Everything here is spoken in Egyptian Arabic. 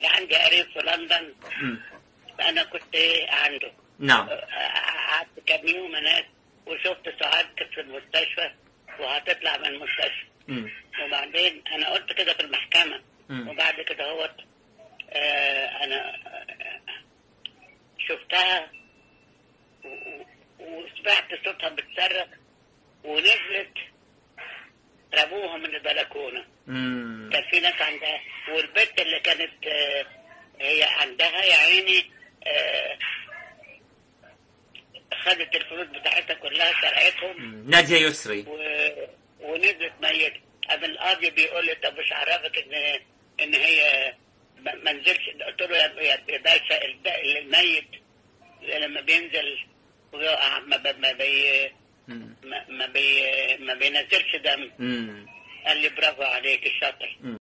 عندي قريب في لندن مم. انا كنت ايه عنده نعم قعدت كام يوم هناك وشفت سعاد كانت في المستشفى وهتطلع من المستشفى مم. وبعدين انا قلت كده في المحكمة مم. وبعد كده هوت آه انا آه، شفتها و- و- وسمعت صوتها بتصرخ ونزلت رموها من البلكونه مم. كان في ناس عندها والبنت اللي كانت آه، هي عندها يا عيني آه، خدت الفلوس بتاعتها كلها سرقتهم مم. نادية يسري و- ونزلت ميتة قام القاضي بيقول لي طب مش عرفك ان ان هي ما ما نزلش قلت له يا يا- يا باشا الد- الميت لما بينزل ويقع ما ب- ما بي مم. ما ما بي ما بينزلش دم مم. قال لي برافو عليك الشاطر